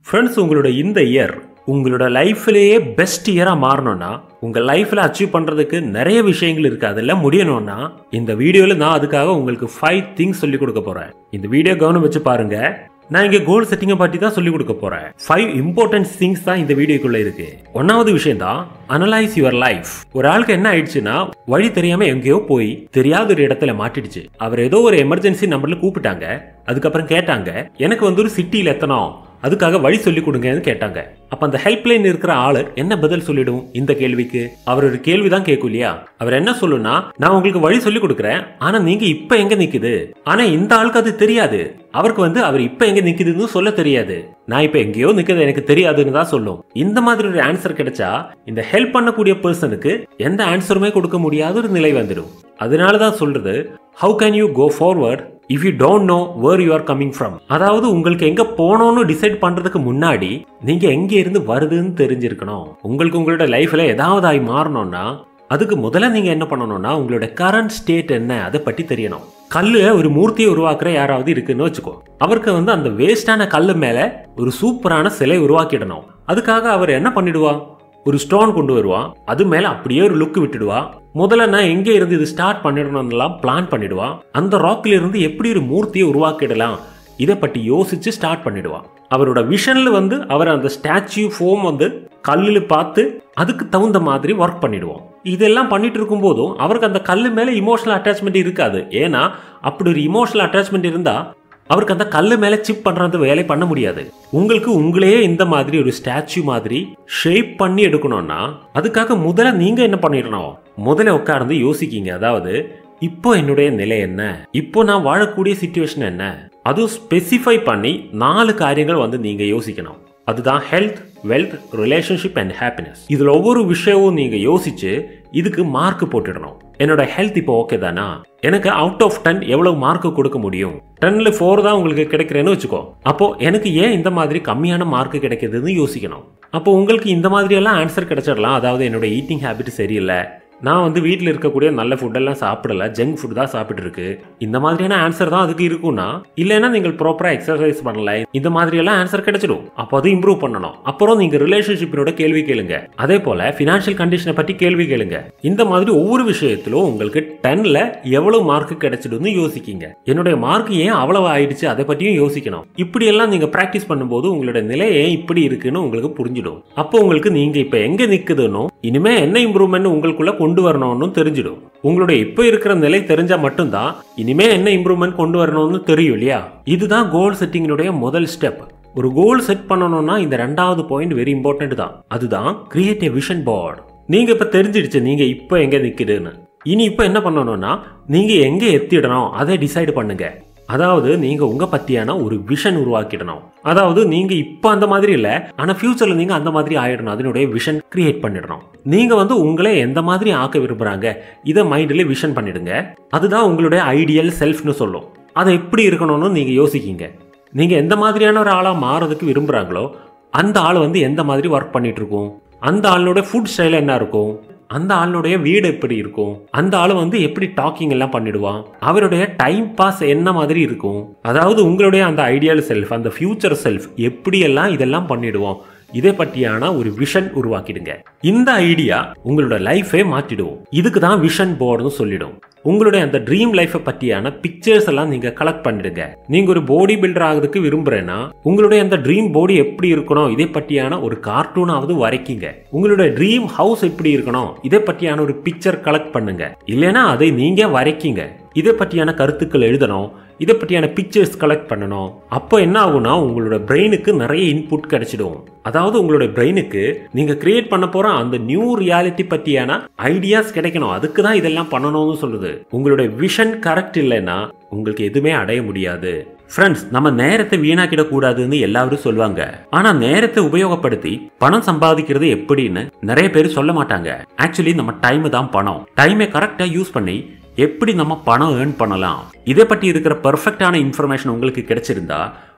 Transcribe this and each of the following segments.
Friends உங்களோட இந்த year உங்களோட லைஃப்லேயே பெஸ்ட் இயராக மாறணும்னா உங்கள் லைஃப்பில் அச்சீவ் பண்ணுறதுக்கு நிறைய விஷயங்கள் இருக்குது அதெல்லாம் முடியணும்னா இந்த வீடியோவில் நான் அதுக்காக உங்களுக்கு ஃபைவ் திங்ஸ் சொல்லி கொடுக்க போகிறேன் இந்த வீடியோ கவனம் வச்சு பாருங்க நான் இங்கே கோல் செட்டிங்கை பற்றி தான் சொல்லி கொடுக்க போகிறேன் ஃபைவ் இம்பார்ட்டன்ட் திங்ஸ் தான் இந்த வீடியோக்குள்ளே இருக்கு ஒன்னாவது விஷயம் தான் அனலைஸ் யுவர் லைஃப் ஒரு ஆளுக்கு என்ன ஆயிடுச்சுன்னா வழி தெரியாம எங்கேயோ போய் தெரியாத ஒரு இடத்துல மாட்டிடுச்சு அவர் ஏதோ ஒரு எமர்ஜென்சி நம்பர்ல கூப்பிட்டாங்க அதுக்கப்புறம் கேட்டாங்க எனக்கு வந்து ஒரு சிட்டியில் எத்தனம் அதுக்காக வழி சொல்லி கொடுங்கன்னு கேட்டாங்க அப்ப அந்த ஹெல்ப்லைன் இருக்கிற ஆளு என்ன பதில் சொல்லிடும் இந்த கேள்விக்கு அவர் ஒரு கேள்வி தான் கேட்கும் இல்லையா அவர் என்ன சொல்லுனா நான் உங்களுக்கு வழி சொல்லி கொடுக்குறேன் ஆனா நீங்க இப்ப எங்க நிக்குது ஆனா இந்த ஆளுக்கு அது தெரியாது அவருக்கு வந்து அவர் இப்ப எங்க நிக்குதுன்னு சொல்ல தெரியாது நான் இப்ப எங்கேயோ நிக்கிறது எனக்கு தெரியாதுன்னு தான் சொல்லும் இந்த மாதிரி ஒரு ஆன்சர் கிடைச்சா இந்த ஹெல்ப் பண்ணக்கூடிய பர்சனுக்கு எந்த ஆன்சருமே கொடுக்க முடியாத ஒரு நிலை வந்துடும் அதனால தான் சொல்றது how can you go forward if you don't know where you are coming from அதாவது உங்களுக்கு எங்க போகணும்னு டிசைட் பண்றதுக்கு முன்னாடி நீங்க எங்க இருந்து வருதுன்னு தெரிஞ்சிருக்கணும் உங்களுக்கு உங்களோட லைஃப்ல ஏதாவது ஆகி மாறணும்னா அதுக்கு முதல்ல நீங்க என்ன பண்ணணும்னா உங்களோட கரண்ட் ஸ்டேட் என்ன அதை பற்றி தெரியணும் கல்லு ஒரு மூர்த்தியை உருவாக்குற யாராவது இருக்குன்னு வச்சுக்கோ அவருக்கு வந்து அந்த வேஸ்டான கல்லு மேல ஒரு சூப்பரான சிலை உருவாக்கிடணும் அதுக்காக அவர் என்ன பண்ணிடுவா ஒரு ஸ்டோன் கொண்டு வருவான் அது மேல அப்படியே ஒரு லுக் விட்டுடுவா முதல்ல நான் எங்க இருந்து இது ஸ்டார்ட் பண்ணிடணும்லாம் பிளான் பண்ணிடுவான் அந்த ராக்ல இருந்து எப்படி ஒரு மூர்த்தியை உருவாக்கிடலாம் இதை பற்றி யோசிச்சு ஸ்டார்ட் பண்ணிடுவான் அவரோட விஷன்ல வந்து அவர் அந்த ஸ்டாச்சு ஃபோம் வந்து கல்லில் பார்த்து அதுக்கு தகுந்த மாதிரி ஒர்க் பண்ணிடுவோம் இதெல்லாம் பண்ணிட்டு இருக்கும் போதும் அவருக்கு அந்த கல்லு மேல இமோஷனல் அட்டாச்மெண்ட் இருக்காது ஏன்னா அப்படி ஒரு இமோஷனல் அட்டாச்மெண்ட் இருந்தா அவருக்கு அந்த கல்லு மேல சிப் பண்றது வேலை பண்ண முடியாது உங்களுக்கு உங்களையே இந்த மாதிரி ஒரு ஸ்டாச்சு மாதிரி ஷேப் பண்ணி எடுக்கணும்னா அதுக்காக முதல்ல நீங்க என்ன பண்ணிடணும் முதல்ல உட்கார்ந்து யோசிக்கீங்க அதாவது இப்போ என்னுடைய நிலை என்ன இப்போ நான் வாழக்கூடிய சுச்சுவேஷன் என்ன அதுவும் ஸ்பெசிஃபை பண்ணி நாலு காரியங்கள் வந்து நீங்க யோசிக்கணும் அதுதான் health wealth relationship and happiness இதுல ஒவ்வொரு விஷயமும் நீங்க யோசிச்சு இதுக்கு மார்க் போட்டுடணும் என்னோட ஹெல்த் இப்போ ஓகே தானா எனக்கு அவுட் ஆஃப் டென் எவ்வளவு மார்க் கொடுக்க முடியும் டென்ல ஃபோர் தான் உங்களுக்கு கிடைக்கிறேன்னு வச்சுக்கோ அப்போ எனக்கு ஏன் இந்த மாதிரி கம்மியான மார்க் கிடைக்குதுன்னு யோசிக்கணும் அப்போ உங்களுக்கு இந்த மாதிரி எல்லாம் ஆன்சர் கிடைச்சிடலாம் அதாவது என்னோட ஈட்டிங் ஹேபிட் சரியில்லை நான் வந்து வீட்டில் இருக்கக்கூடிய நல்ல ஃபுட்டெல்லாம் சாப்பிடல ஜங்க் ஃபுட் தான் சாப்பிட்டு இருக்கு இந்த மாதிரியான ஆன்சர் தான் அதுக்கு இருக்கும்னா இல்லைன்னா நீங்கள் ப்ராப்பராக எக்ஸசைஸ் பண்ணல இந்த மாதிரி எல்லாம் ஆன்சர் கிடைச்சிடும் அப்போ அது இம்ப்ரூவ் பண்ணணும் அப்புறம் நீங்க ரிலேஷன்ஷிப்பினோட கேள்வி கேளுங்க அதே போல ஃபினான்ஷியல் கண்டிஷனை பற்றி கேள்வி கேளுங்க இந்த மாதிரி ஒவ்வொரு விஷயத்திலும் உங்களுக்கு டென்ல எவ்வளவு மார்க் கிடைச்சிடும்னு யோசிக்கிங்க என்னுடைய மார்க் ஏன் அவ்வளவு ஆயிடுச்சு அதை பற்றியும் யோசிக்கணும் இப்படி எல்லாம் நீங்க பிராக்டிஸ் பண்ணும்போது உங்களோட நிலை ஏன் இப்படி இருக்குன்னு உங்களுக்கு புரிஞ்சிடும் அப்போ உங்களுக்கு நீங்க இப்ப எங்க நிக்குதுன்னு இனிமே என்ன இம்ப்ரூவ்மெண்ட் உங்களுக்குள்ள கொண்டு வரணும்னு தெரிஞ்சிடும் உங்களுடைய இப்போ இருக்கிற நிலை தெரிஞ்சா மட்டும்தான் இனிமே என்ன இம்ப்ரூவ்மெண்ட் கொண்டு வரணும்னு தெரியும் இல்லையா இதுதான் கோல் செட்டிங்கினுடைய முதல் ஸ்டெப் ஒரு கோல் செட் பண்ணணும்னா இந்த ரெண்டாவது பாயிண்ட் வெரி இம்பார்ட்டன்ட் தான் அதுதான் கிரியேட் எ விஷன் போர்டு நீங்க இப்ப தெரிஞ்சிடுச்சு நீங்க இப்போ எங்க நிக்குதுன்னு இனி இப்போ என்ன பண்ணணும்னா நீங்க எங்க எத்திடணும் அதை டிசைட் பண்ணுங்க அதாவது நீங்க உங்க பத்தியான ஒரு விஷன் உருவாக்கிடணும் அதாவது நீங்க இப்போ அந்த மாதிரி இல்ல ஆனா ஃபியூச்சர்ல நீங்க அந்த மாதிரி ஆயிடணும் அதனுடைய விஷன் கிரியேட் பண்ணிடணும் நீங்க வந்து உங்களே எந்த மாதிரி ஆக்க விரும்புறாங்க இதை மைண்ட்ல விஷன் பண்ணிடுங்க அதுதான் உங்களுடைய ஐடியல் செல்ஃப்னு சொல்லும் அதை எப்படி இருக்கணும்னு நீங்க யோசிக்கீங்க நீங்க எந்த மாதிரியான ஒரு ஆளா மாறதுக்கு விரும்புறாங்களோ அந்த ஆள் வந்து எந்த மாதிரி ஒர்க் பண்ணிட்டு இருக்கும் அந்த ஆளோட ஃபுட் ஸ்டைல் என்ன இருக்கும் அந்த ஆளுடைய வீடு எப்படி இருக்கும் அந்த ஆளு வந்து எப்படி டாக்கிங் எல்லாம் பண்ணிடுவான் அவருடைய டைம் பாஸ் என்ன மாதிரி இருக்கும் அதாவது உங்களுடைய அந்த ஐடியல் செல்ஃப் அந்த ஃபியூச்சர் செல்ஃப் எப்படி எல்லாம் இதெல்லாம் பண்ணிடுவோம் இதை பற்றியான ஒரு விஷன் உருவாக்கிடுங்க இந்த ஐடியா உங்களோட லைஃபே மாற்றிடுவோம் இதுக்கு தான் விஷன் போர்டுன்னு சொல்லிடும் உங்களுடைய அந்த ட்ரீம் லைஃபை பற்றியான பிக்சர்ஸ் எல்லாம் நீங்க கலெக்ட் பண்ணிடுங்க நீங்க ஒரு பாடி பில்டர் ஆகிறதுக்கு விரும்புறேன்னா உங்களுடைய அந்த ட்ரீம் பாடி எப்படி இருக்கணும் இதை பற்றியான ஒரு கார்ட்டூனாவது வரைக்கிங்க உங்களுடைய ட்ரீம் ஹவுஸ் எப்படி இருக்கணும் இதை பற்றியான ஒரு பிக்சர் கலெக்ட் பண்ணுங்க இல்லைன்னா அதை நீங்க வரைக்கிங்க இதை பற்றியான கருத்துக்கள் எழுதணும் இதை பற்றியான பிக்சர்ஸ் கலெக்ட் பண்ணணும் அப்போ என்ன ஆகும்னா உங்களோட பிரெயினுக்கு நிறைய இன்புட் கிடைச்சிடும் அதாவது உங்களோட பிரெயினுக்கு நீங்க கிரியேட் பண்ண போற அந்த நியூ ரியாலிட்டி பற்றியான ஐடியாஸ் கிடைக்கணும் அதுக்கு தான் இதெல்லாம் பண்ணணும்னு சொல்லுது உங்களுடைய விஷன் கரெக்ட் இல்லைன்னா உங்களுக்கு எதுவுமே அடைய முடியாது ஃப்ரெண்ட்ஸ் நம்ம நேரத்தை வீணாக்கிட கூடாதுன்னு எல்லாரும் சொல்லுவாங்க ஆனா நேரத்தை உபயோகப்படுத்தி பணம் சம்பாதிக்கிறது எப்படின்னு நிறைய பேர் சொல்ல மாட்டாங்க ஆக்சுவலி நம்ம டைம் தான் பணம் டைமை கரெக்டா யூஸ் பண்ணி எப்படி நம்ம பணம் ஏர்ன் பண்ணலாம் இதை பற்றி இருக்கிற பெர்ஃபெக்டான இன்ஃபர்மேஷன் உங்களுக்கு கிடைச்சிருந்தா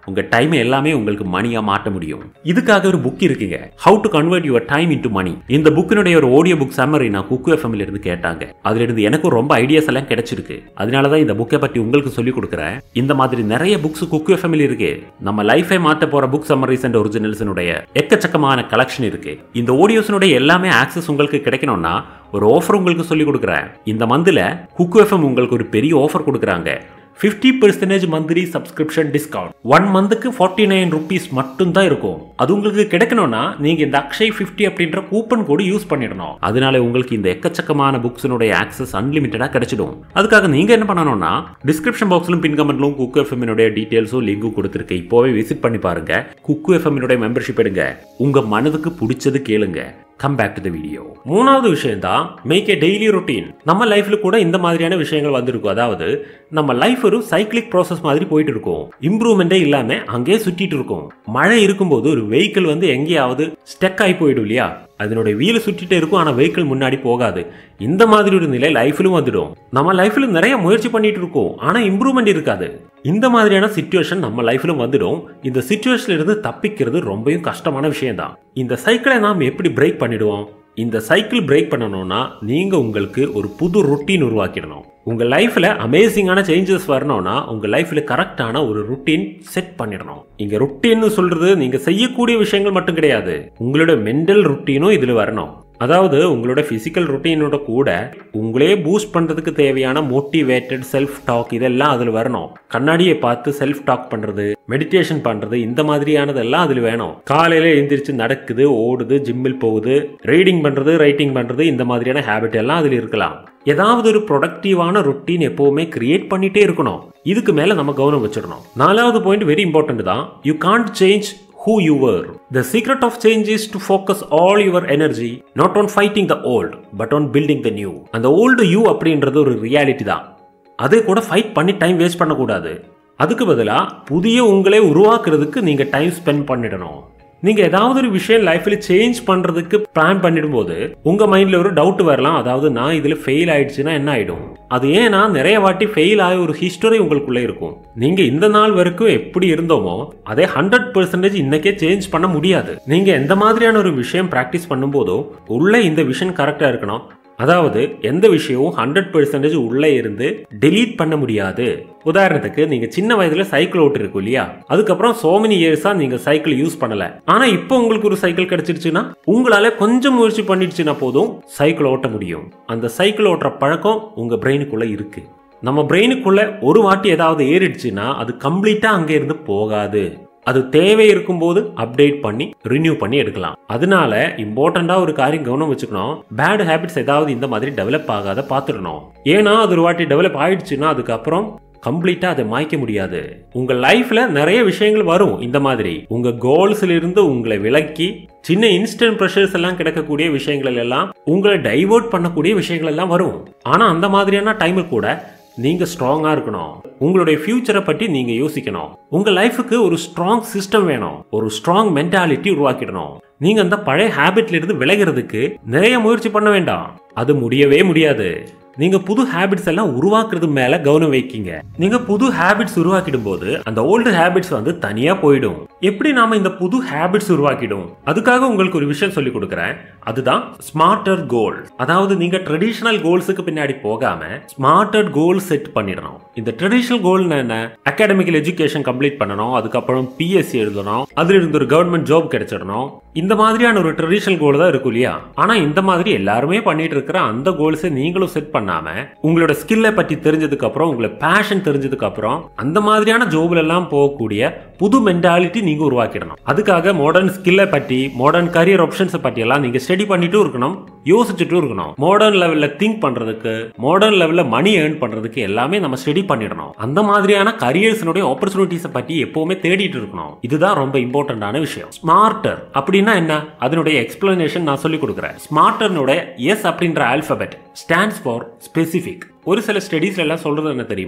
உங்க டைம் எல்லாமே உங்களுக்கு மணியா மாட்ட முடியும் இதுக்காக ஒரு புக் இருக்குங்க how to convert your time into money இந்த புக்கினுடைய ஒரு ஆடியோ புக் சம்மரி நான் குக்கு எஃப்எம்ல இருந்து கேட்டாங்க அதுல இருந்து எனக்கும் ரொம்ப ஐடியாஸ் எல்லாம் கிடைச்சிருக்கு அதனால தான் இந்த புக்கை பத்தி உங்களுக்கு சொல்லி கொடுக்குறேன் இந்த மாதிரி நிறைய புக்ஸ் குக்கு எஃப்எம்ல இருக்கு நம்ம லைஃபை மாற்ற போற புக் சம்மரிஸ் அண்ட் ஒரிஜினல்ஸினுடைய எக்கச்சக்கமான கலெக்ஷன் இருக்கு இந்த ஆடியோஸினுடைய எல்லாமே ஆக்சஸ் உங்களுக்கு கிடைக்கணும்னா ஒரு ஆஃபர் உங்களுக்கு சொல்லி கொடுக்குறேன் இந்த மந்தில் குக்கு எஃப்எம் உங்களுக்கு ஒரு பெரிய ஆஃபர் கொடுக்குறாங்க fifty percentage monthly subscription discount one மந்த்துக்கு ஃபார்ட்டி நைன் ருபீஸ் மட்டும்தான் இருக்கும் அது உங்களுக்கு கிடைக்கணும்னா நீங்க இந்த அக்ஷய் ஃபிஃப்டி அப்படின்ற கூப்பன் கோடு யூஸ் பண்ணிடணும் அதனால உங்களுக்கு இந்த எக்கச்சக்கமான புக்ஸினுடைய ஆக்சஸ் அன்லிமிட்டடா கிடைச்சிடும் அதுக்காக நீங்க என்ன பண்ணணும்னா டிஸ்கிரிப்ஷன் பாக்ஸ்லும் பின் கமெண்ட்லும் குக்கு எஃப்எம்னுடைய டீடைல்ஸும் லிங்கும் கொடுத்துருக்கு இப்போவே விசிட் பண்ணி பாருங்க குக்கு எஃப்எம்னுடைய மெம்பர்ஷிப் எடுங்க உங்க மனதுக்கு பிடிச்சது கேளுங்க come back to the video மூணாவது விஷயம் தான் மேக் ஏ டெய்லி ரொட்டீன் நம்ம லைஃப்ல கூட இந்த மாதிரியான விஷயங்கள் வந்திருக்கும் அதாவது நம்ம லைஃப் ஒரு சைக்கிளிக் ப்ராசஸ் மாதிரி போயிட்டு இருக்கும் இம்ப்ரூவ்மெண்ட்டே இல்லாம அங்கேயே சுத்திட்டு இருக்கும் மழை இருக்கும்போது ஒரு வெஹிக்கிள் வந்து எங்கேயாவது ஸ்டெக் ஆகி போயிடும் இல்லையா அதனுடைய வீல் சுற்றிட்டே இருக்கும் ஆனால் வெஹிக்கிள் முன்னாடி போகாது இந்த மாதிரி ஒரு நிலை லைஃப்லும் வந்துடும் நம்ம லைஃப்ல நிறைய முயற்சி பண்ணிட்டு இருக்கோம் ஆனால் இம்ப்ரூவ்மெண்ட் இருக்காது இந்த மாதிரியான சுச்சுவேஷன் நம்ம லைஃப்லும் வந்துடும் இந்த சுச்சுவேஷன்ல இருந்து தப்பிக்கிறது ரொம்பவும் கஷ்டமான விஷயம் தான் இந்த சைக்கிளை நாம் எப்படி பிரேக் பண்ணிடுவோம் இந்த சைக்கிள் பிரேக் பண்ணணும்னா நீங்க உங்களுக்கு ஒரு புது ரொட்டீன் உருவாக்கிடணும் உங்க லைஃப்ல அமேசிங்கான சேஞ்சஸ் வரணும்னா உங்க லைஃப்ல கரெக்டான ஒரு ருட்டீன் செட் பண்ணிடணும் இங்க ருட்டீன் சொல்றது நீங்க செய்யக்கூடிய விஷயங்கள் மட்டும் கிடையாது உங்களோட மென்டல் ருட்டீனும் இதுல வரணும் அதாவது உங்களோட பிசிக்கல் ருட்டீனோட கூட உங்களே பூஸ்ட் பண்றதுக்கு தேவையான மோட்டிவேட்டட் செல்ஃப் டாக் இதெல்லாம் அதுல வரணும் கண்ணாடியை பார்த்து செல்ஃப் டாக் பண்றது மெடிடேஷன் பண்றது இந்த மாதிரியானதெல்லாம் அதுல வேணும் காலையில எந்திரிச்சு நடக்குது ஓடுது ஜிம்மில் போகுது ரீடிங் பண்றது ரைட்டிங் பண்றது இந்த மாதிரியான ஹேபிட் எல்லாம் அதுல இருக்கலாம் ஏதாவது ஒரு ப்ரொடக்டிவான ரொட்டீன் எப்பவுமே கிரியேட் பண்ணிட்டே இருக்கணும் இதுக்கு மேல நம்ம கவனம் வச்சிடணும் நாலாவது பாயிண்ட் வெரி இம்பார்ட்டன்ட் தான் you can't change who you were. The secret of change is to focus all your energy not on fighting the old but on building the new. அந்த ஓல்டு யூ அப்படின்றது ஒரு reality தான் அது கூட fight பண்ணி time waste பண்ணக்கூடாது அதுக்கு பதிலாக புதிய உங்களே உருவாக்குறதுக்கு நீங்கள் டைம் ஸ்பெண்ட் பண்ணிடணும் நீங்க ஏதாவது ஒரு விஷயம் லைஃப்ல சேஞ்ச் பண்றதுக்கு பிளான் பண்ணிடும்போது உங்க மைண்ட்ல ஒரு டவுட் வரலாம் அதாவது நான் இதுல ஃபெயில் ஆயிடுச்சுன்னா என்ன ஆயிடும் அது ஏன்னா நிறைய வாட்டி ஃபெயில் ஆகி ஒரு ஹிஸ்டரி உங்களுக்குள்ள இருக்கும் நீங்க இந்த நாள் வரைக்கும் எப்படி இருந்தோமோ அதே ஹண்ட்ரட் பெர்சன்டேஜ் இன்னைக்கே சேஞ்ச் பண்ண முடியாது நீங்க எந்த மாதிரியான ஒரு விஷயம் பிராக்டிஸ் பண்ணும்போதோ உள்ள இந்த விஷயம் கரெக்டா இருக்கணும் அதாவது எந்த விஷயமும் ஹண்ட்ரட் பெர்சன்டேஜ் உள்ளே இருந்து டெலீட் பண்ண முடியாது உதாரணத்துக்கு நீங்க சின்ன வயதுல சைக்கிள் ஓட்டு இருக்கும் இல்லையா அதுக்கப்புறம் சோ மெனி இயர்ஸா நீங்க சைக்கிள் யூஸ் பண்ணல ஆனா இப்போ உங்களுக்கு ஒரு சைக்கிள் கிடைச்சிருச்சுன்னா உங்களால கொஞ்சம் முயற்சி பண்ணிடுச்சுன்னா போதும் சைக்கிள் ஓட்ட முடியும் அந்த சைக்கிள் ஓட்டுற பழக்கம் உங்க பிரெயினுக்குள்ள இருக்கு நம்ம பிரெயினுக்குள்ள ஒரு வாட்டி ஏதாவது ஏறிடுச்சுன்னா அது கம்ப்ளீட்டா அங்க இருந்து போகாது அது தேவை இருக்கும்போது அப்டேட் பண்ணி ரினியூ பண்ணி எடுக்கலாம் அதனால இம்பார்ட்டண்டா ஒரு காரியம் கவனம் வச்சுக்கணும் பேட் ஹேபிட்ஸ் ஏதாவது இந்த மாதிரி டெவலப் ஆகாத பார்த்துடணும் ஏன்னா அது ஒரு வாட்டி டெவலப் ஆயிடுச்சுன்னா அதுக்கப்புறம் கம்ப்ளீட்டா அதை மாய்க்க முடியாது உங்க லைஃப்ல நிறைய விஷயங்கள் வரும் இந்த மாதிரி உங்க கோல்ஸ்ல இருந்து உங்களை விலக்கி சின்ன இன்ஸ்டன்ட் ப்ரெஷர்ஸ் எல்லாம் கிடைக்கக்கூடிய விஷயங்கள் எல்லாம் உங்களை டைவர்ட் பண்ணக்கூடிய விஷயங்கள் எல்லாம் வரும் ஆனா அந்த மாதிரியான டைமில் கூட நீங்க ஸ்ட்ராங்கா இருக்கணும் உங்களுடைய ஃபியூச்சரை பற்றி நீங்க யோசிக்கணும் உங்க லைஃபுக்கு ஒரு ஸ்ட்ராங் சிஸ்டம் வேணும் ஒரு ஸ்ட்ராங் மென்டாலிட்டி உருவாக்கிடணும் நீங்க அந்த பழைய ஹேபிட்ல இருந்து விலகிறதுக்கு நிறைய முயற்சி பண்ண வேண்டாம் அது முடியவே முடியாது நீங்க புது ஹேபிட்ஸ் எல்லாம் உருவாக்குறது மேல கவனம் வைக்கீங்க நீங்க புது ஹேபிட்ஸ் உருவாக்கிடும் போது அந்த ஓல்டு ஹேபிட்ஸ் வந்து தனியா போயிடும் எப்படி நாம இந்த புது ஹேபிட்ஸ் உருவாக்கிடும் அதுக்காக உங்களுக்கு ஒரு விஷயம் சொல்லி கொடுக்குறேன் அதுதான் ஸ்மார்ட்டர் கோல் அதாவது நீங்க ட்ரெடிஷனல் கோல்ஸுக்கு பின்னாடி போகாம ஸ்மார்ட்டர் கோல் செட் பண்ணிடணும் இந்த ட்ரெடிஷனல் கோல்னா என்ன அகாடமிக்கல் எஜுகேஷன் கம்ப்ளீட் பண்ணணும் அதுக்கப்புறம் பிஎஸ்சி எழுதணும் அதுல இருந்து ஒரு கவர்மெண்ட் ஜாப் கிடைச்சிடணும் இந்த மாதிரியான ஒரு ட்ரெடிஷனல் கோல் தான் இருக்கும் இல்லையா ஆனா இந்த மாதிரி எல்லாருமே பண்ணிட்டு இருக்கிற அந்த கோல்ஸை நீங்களும் செட் பண்ணாம உங்களோட ஸ்கில்லை பற்றி தெரிஞ்சதுக்கு அப்புறம் உங்களை பேஷன் தெரிஞ்சதுக்கு அப்புறம் அந்த மாதிரியான ஜோப்ல எல்லாம் போகக்கூடிய புது மென்டாலிட்டி நீங்க உருவாக்கிடணும் அதுக்காக மாடர்ன் ஸ்கில்லை பற்றி மாடர்ன் கரியர் ஆப்ஷன்ஸை பற்றி எல்லாம் நீங்க ஸ்டடி பண்ணிட்டும் இருக்கணும் யோசிச்சுட்டும் இருக்கணும் மாடர்ன் லெவல்ல திங்க் பண்றதுக்கு மாடர்ன் லெவல்ல மணி ஏர்ன் பண்றதுக்கு எல்லாமே நம்ம ஸ்டடி பண்ணிடணும் அந்த மாதிரியான கரியர்ஸினுடைய ஆப்பர்ச்சுனிட்டிஸை பற்றி எப்பவுமே தேடிட்டு இருக்கணும் இதுதான் ரொம்ப இம்பார்ட்டன்டான விஷயம் ஸ்மார்ட்டர் அப்படின்னா என்ன அதனுடைய எக்ஸ்பிளனேஷன் நான் சொல்லி கொடுக்குறேன் ஸ்மார்ட்டர்னோட எஸ் அப்படின்ற ஆல்பபெட் ஸ்டாண்ட்ஸ் ஃபார் ஸ்பெசிஃபிக் ஒரு சில ஸ்டடீஸ்ல எல்லாம் சொல்றது என்ன தெரியுமா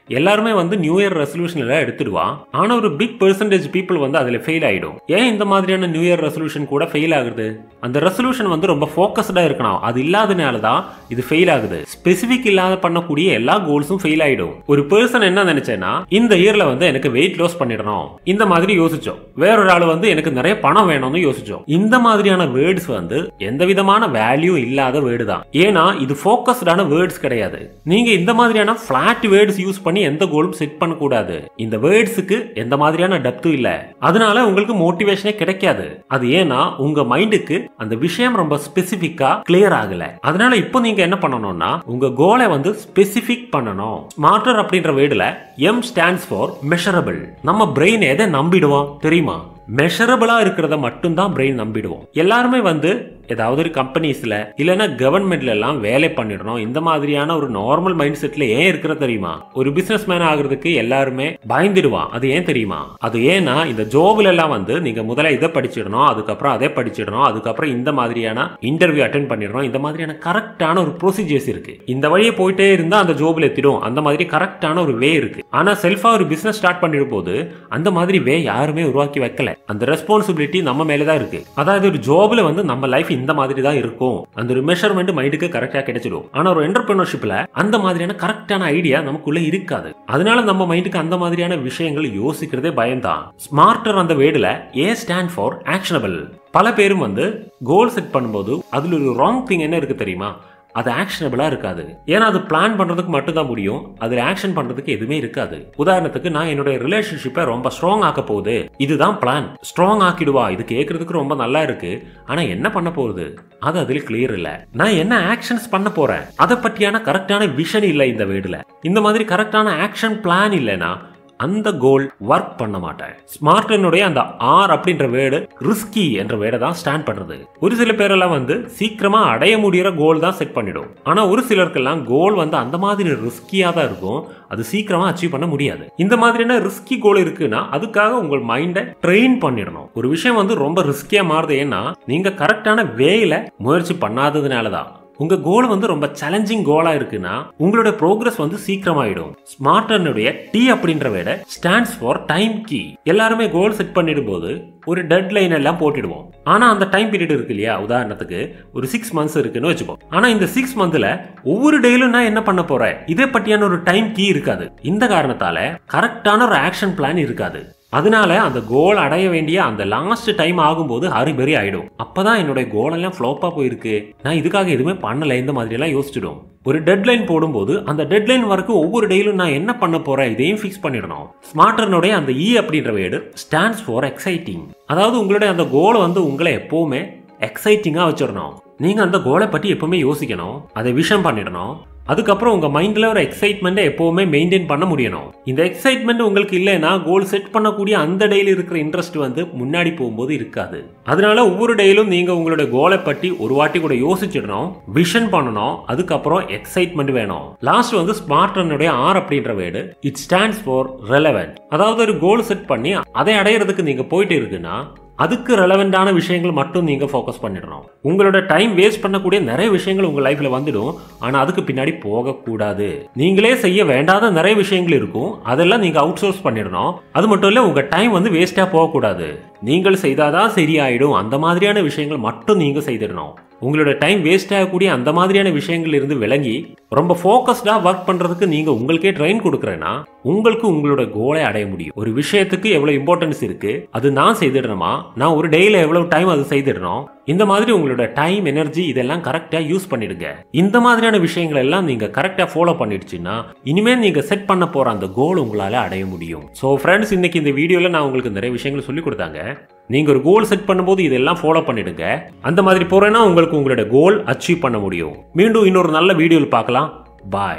எல்லாருமே வந்து நியூ இயர் ரெசல்யூஷன் எல்லாம் எடுத்துடுவான் ஆனா ஒரு பிக் பெர்சன்டேஜ் பீப்புள் வந்து அதுல ஃபெயில் ஆயிடும் ஏன் இந்த மாதிரியான நியூ இயர் ரெசல்யூஷன் கூட ஃபெயில் ஆகுது அந்த ரெசல்யூஷன் வந்து ரொம்ப ஃபோக்கஸ்டா இருக்கணும் அது இல்லாதனால தான் இது ஃபெயில் ஆகுது ஸ்பெசிபிக் இல்லாத பண்ணக்கூடிய எல்லா கோல்ஸும் ஃபெயில் ஆயிடும் ஒரு பர்சன் என்ன நினைச்சேன்னா இந்த இயர்ல வந்து எனக்கு வெயிட் லாஸ் பண்ணிடணும் இந்த மாதிரி யோசிச்சோம் வேறொரு ஆள் வந்து எனக்கு நிறைய பணம் வேணும்னு யோசிச்சோம் இந்த மாதிரியான வேர்ட்ஸ் வந்து எந்த விதமான வேல்யூ இல்லாத வேர்டு தான் ஏன்னா இது ஃபோக்கஸ்டான வேர்ட்ஸ் கிடையாது நீங்க இந்த மாதிரியான ஃபிளாட் வேர்ட்ஸ் யூஸ் பண்ணி எந்த கோலும் செட் பண்ண கூடாது இந்த வேர்ட்ஸுக்கு எந்த மாதிரியான டெப்த்தும் இல்ல அதனால உங்களுக்கு மோட்டிவேஷனே கிடைக்காது அது ஏன்னா உங்க மைண்டுக்கு அந்த விஷயம் ரொம்ப ஸ்பெசிபிக்கா கிளியர் ஆகல அதனால இப்போ நீங்க என்ன பண்ணணும்னா உங்க கோலை வந்து ஸ்பெசிபிக் பண்ணணும் ஸ்மார்ட்டர் அப்படின்ற வேர்டுல எம் ஸ்டாண்ட்ஸ் ஃபார் மெஷரபிள் நம்ம பிரெயின் எதை நம்பிடுவோம் தெரியுமா மெஷரபிளா இருக்கிறத மட்டும்தான் பிரெயின் நம்பிடுவோம் எல்லாருமே வந்து ஏதாவது ஒரு கம்பெனிஸ்ல இல்லைன்னா கவர்மெண்ட்ல எல்லாம் வேலை பண்ணிடணும் இந்த மாதிரியான ஒரு நார்மல் மைண்ட் செட்ல ஏன் இருக்கிற தெரியுமா ஒரு பிசினஸ் மேன் ஆகுறதுக்கு எல்லாருமே பயந்துடுவான் அது ஏன் தெரியுமா அது ஏன்னா இந்த ஜோப்ல எல்லாம் வந்து நீங்க முதல்ல இதை படிச்சிடணும் அதுக்கப்புறம் அதை படிச்சிடணும் அதுக்கப்புறம் இந்த மாதிரியான இன்டர்வியூ அட்டன் பண்ணிடணும் இந்த மாதிரியான கரெக்டான ஒரு ப்ரொசீஜர்ஸ் இருக்கு இந்த வழியை போயிட்டே இருந்தா அந்த ஜோப்ல எத்திடும் அந்த மாதிரி கரெக்டான ஒரு வே இருக்கு ஆனா செல்ஃபா ஒரு பிசினஸ் ஸ்டார்ட் பண்ணிடும் போது அந்த மாதிரி வே யாருமே உருவாக்கி வைக்கல அந்த ரெஸ்பான்சிபிலிட்டி நம்ம மேல தான் இருக்கு அதாவது ஒரு ஜாப்ல வந்து நம்ம லைஃப் இந்த மாதிரி தான் இருக்கும் அந்த ஒரு மெஷர்மெண்ட் மைண்டுக்கு கரெக்டா கிடைச்சிடும் ஆனா ஒரு என்டர்பிரினர்ஷிப்ல அந்த மாதிரியான கரெக்டான ஐடியா நமக்குள்ள இருக்காது அதனால நம்ம மைண்டுக்கு அந்த மாதிரியான விஷயங்கள் யோசிக்கிறதே பயம்தான் ஸ்மார்ட்டர் அந்த வேர்டுல ஏ ஸ்டாண்ட் ஃபார் ஆக்ஷனபிள் பல பேரும் வந்து கோல் செட் பண்ணும்போது அதுல ஒரு ராங் திங் என்ன இருக்கு தெரியுமா அது ஆக்ஷனபிளா இருக்காது ஏன்னா அது பிளான் பண்றதுக்கு மட்டும் தான் முடியும் அதுல ஆக்ஷன் பண்றதுக்கு எதுவுமே இருக்காது உதாரணத்துக்கு நான் என்னுடைய ரிலேஷன்ஷிப்பை ரொம்ப ஸ்ட்ராங் ஆக்க போகுது இதுதான் பிளான் ஸ்ட்ராங் ஆக்கிடுவா இது கேட்கறதுக்கு ரொம்ப நல்லா இருக்கு ஆனா என்ன பண்ண போகுது அது அதுல கிளியர் இல்ல நான் என்ன ஆக்ஷன்ஸ் பண்ண போறேன் அதை பற்றியான கரெக்டான விஷன் இல்ல இந்த வீடுல இந்த மாதிரி கரெக்டான ஆக்ஷன் பிளான் இல்லைன்னா அந்த கோல் ஒர்க் பண்ண மாட்டேன் ஸ்மார்டனுடைய அந்த ஆர் அப்படின்ற வேர்டு ரிஸ்கி என்ற வேர்டை தான் ஸ்டாண்ட் பண்றது ஒரு சில பேரெல்லாம் வந்து சீக்கிரமா அடைய முடியற கோல் தான் செட் பண்ணிடும் ஆனா ஒரு சிலருக்கெல்லாம் கோல் வந்து அந்த மாதிரி ரிஸ்கியா தான் இருக்கும் அது சீக்கிரமா அச்சீவ் பண்ண முடியாது இந்த மாதிரியான ரிஸ்கி கோல் இருக்குன்னா அதுக்காக உங்கள் மைண்டை ட்ரெயின் பண்ணிடணும் ஒரு விஷயம் வந்து ரொம்ப ரிஸ்கியா மாறுது ஏன்னா நீங்க கரெக்டான வேல முயற்சி பண்ணாததுனால தான் உங்க கோல் வந்து ரொம்ப சேலஞ்சிங் கோலா இருக்குன்னா உங்களோட ப்ரோக்ரஸ் வந்து சீக்கிரமாயிடும் ஸ்மார்டனுடைய டி அப்படின்ற வேட ஸ்டாண்ட்ஸ் ஃபார் டைம் கீ எல்லாருமே கோல் செட் பண்ணிடும் போது ஒரு டெட் லைன் எல்லாம் போட்டுடுவோம் ஆனா அந்த டைம் பீரியட் இருக்கு இல்லையா உதாரணத்துக்கு ஒரு சிக்ஸ் மந்த்ஸ் இருக்குன்னு வச்சுப்போம் ஆனா இந்த சிக்ஸ் மந்த்ல ஒவ்வொரு டேயிலும் நான் என்ன பண்ண போறேன் இதை பற்றியான ஒரு டைம் கீ இருக்காது இந்த காரணத்தால கரெக்டான ஒரு ஆக்ஷன் பிளான் இருக்காது அதனால அந்த கோல் அடைய வேண்டிய அந்த லாஸ்ட் டைம் ஆகும்போது ஹரிபரி ஆயிடும் அப்பதான் என்னுடைய கோல் எல்லாம் ஃப்ளோப்பா போயிருக்கு நான் இதுக்காக எதுவுமே பண்ணல இந்த மாதிரி எல்லாம் யோசிச்சிடும் ஒரு டெட்லைன் போடும்போது அந்த டெட்லைன் வரைக்கும் ஒவ்வொரு டேயிலும் நான் என்ன பண்ண போறேன் இதையும் ஃபிக்ஸ் பண்ணிடணும் ஸ்மார்டர்னுடைய அந்த இ அப்படின்ற வேர்டு ஸ்டாண்ட்ஸ் ஃபார் எக்ஸைட்டிங் அதாவது உங்களுடைய அந்த கோலை வந்து உங்களை எப்பவுமே எக்ஸைட்டிங்கா வச்சிடணும் நீங்க அந்த கோலை பற்றி எப்பவுமே யோசிக்கணும் அதை விஷன் பண்ணிடணும் அதுக்கப்புறம் உங்க மைண்ட்ல ஒரு எக்ஸைட்மெண்ட்டை எப்பவுமே மெயின்டைன் பண்ண முடியணும் இந்த எக்ஸைட்மெண்ட் உங்களுக்கு இல்லைன்னா கோல் செட் பண்ணக்கூடிய அந்த டேல இருக்கிற இன்ட்ரெஸ்ட் வந்து முன்னாடி போகும்போது இருக்காது அதனால ஒவ்வொரு டேயிலும் நீங்க உங்களுடைய கோலை பற்றி ஒரு வாட்டி கூட யோசிச்சிடணும் விஷன் பண்ணணும் அதுக்கப்புறம் எக்ஸைட்மெண்ட் வேணும் லாஸ்ட் வந்து ஸ்மார்டனுடைய ஆர் அப்படின்ற word it stands for relevant அதாவது ஒரு கோல் செட் பண்ணி அதை அடையிறதுக்கு நீங்க போயிட்டு இருக்குன்னா அதுக்கு ரெலவெண்டான விஷயங்கள் மட்டும் நீங்க ஃபோக்கஸ் பண்ணிடணும் உங்களோட டைம் வேஸ்ட் பண்ணக்கூடிய நிறைய விஷயங்கள் உங்க லைஃப்ல வந்துடும் ஆனா அதுக்கு பின்னாடி போகக்கூடாது நீங்களே செய்ய வேண்டாத நிறைய விஷயங்கள் இருக்கும் அதெல்லாம் நீங்க அவுட் சோர்ஸ் பண்ணிடணும் அது மட்டும் இல்ல உங்க டைம் வந்து வேஸ்டா போகக்கூடாது நீங்கள் செய்தாதான் சரியாயிடும் அந்த மாதிரியான விஷயங்கள் மட்டும் நீங்க செய்திடணும் உங்களோட டைம் வேஸ்ட் ஆகக்கூடிய அந்த மாதிரியான விஷயங்கள் இருந்து விளங்கி ரொம்ப ஃபோக்கஸ்டா ஒர்க் பண்றதுக்கு நீங்க உங்களுக்கே ட்ரெயின் கொடுக்குறேன்னா உங்களுக்கு உங்களோட கோலை அடைய முடியும் ஒரு விஷயத்துக்கு எவ்வளவு இம்பார்ட்டன்ஸ் இருக்கு அது நான் செய்திடணுமா நான் ஒரு டேல எவ்வளவு டைம் அது செய்திடணும் இந்த மாதிரி உங்களோட டைம் எனர்ஜி இதெல்லாம் கரெக்டா யூஸ் பண்ணிடுங்க இந்த மாதிரியான விஷயங்கள் எல்லாம் நீங்க கரெக்டா ஃபாலோ பண்ணிடுச்சுன்னா இனிமேல் நீங்க செட் பண்ண போற அந்த கோல் உங்களால அடைய முடியும் ஸோ ஃப்ரெண்ட்ஸ் இன்னைக்கு இந்த வீடியோல நான் உங்களுக்கு நிறைய விஷயங்கள் சொல்லி கொடுத்தாங்க நீங்க ஒரு கோல் செட் பண்ணும்போது இதெல்லாம் ஃபாலோ பண்ணிடுங்க அந்த மாதிரி போறேன்னா உங்களுக்கு உங்களோட கோல் அச்சீவ் பண்ண முடியும் மீண்டும் இன்னொரு நல்ல வீடியோவில் பார்க்கலாம் பாய்